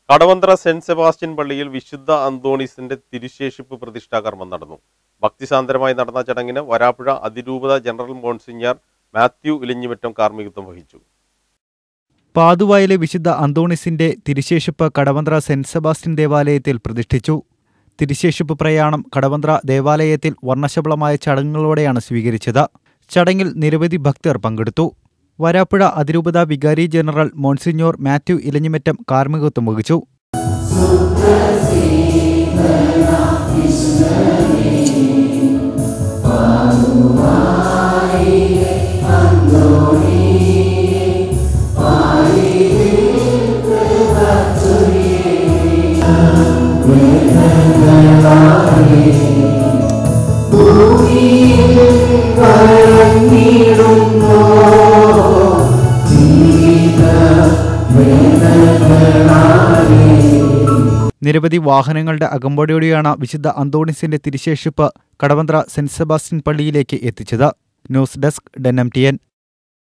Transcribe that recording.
കടവന്ത്ര സെന്റ് സെബാസ്റ്റ്യൻ പള്ളിയിൽ വിശുദ്ധ അന്തോണീസിന്റെ തിരുശേഷിപ്പ് പ്രതിഷ്ഠാ കർമ്മം നടന്നു ഭക്തിസാന്ദ്രമായി നടന്ന ചടങ്ങിന് വരാപ്പുഴ അതിരൂപത ജനറൽ മോൺസിഞ്ഞർ മാത്യു ഇലിഞ്ഞിമറ്റം കാർമ്മികത്വം വഹിച്ചു പാതുവായിലെ വിശുദ്ധ അന്തോണിസിന്റെ തിരുശേഷിപ്പ് കടവന്ത്ര സെന്റ് സെബാസ്റ്റ്യൻ ദേവാലയത്തിൽ പ്രതിഷ്ഠിച്ചു തിരുശേഷിപ്പ് പ്രയാണം കടവന്ത്ര ദേവാലയത്തിൽ വർണ്ണശബളമായ ചടങ്ങുകളോടെയാണ് സ്വീകരിച്ചത് ചടങ്ങിൽ നിരവധി ഭക്തർ പങ്കെടുത്തു വരാപ്പുഴ അതിരൂപത വികാരി ജനറൽ മോൺസിഞ്ഞോർ മാത്യു ഇലഞ്ഞിമറ്റം കാർമ്മികത്വം വഹിച്ചു നിരവധി വാഹനങ്ങളുടെ അകമ്പടിയോടെയാണ് വിശുദ്ധ അന്തോണിസിന്റെ തിരുശേഷിപ്പ് കടവന്ത്ര സെന്റ് സെബാസ്റ്റ്യൻ പള്ളിയിലേക്ക് എത്തിച്ചത് ന്യൂസ് ഡെസ്ക് ഡെന്നം ടി എൻ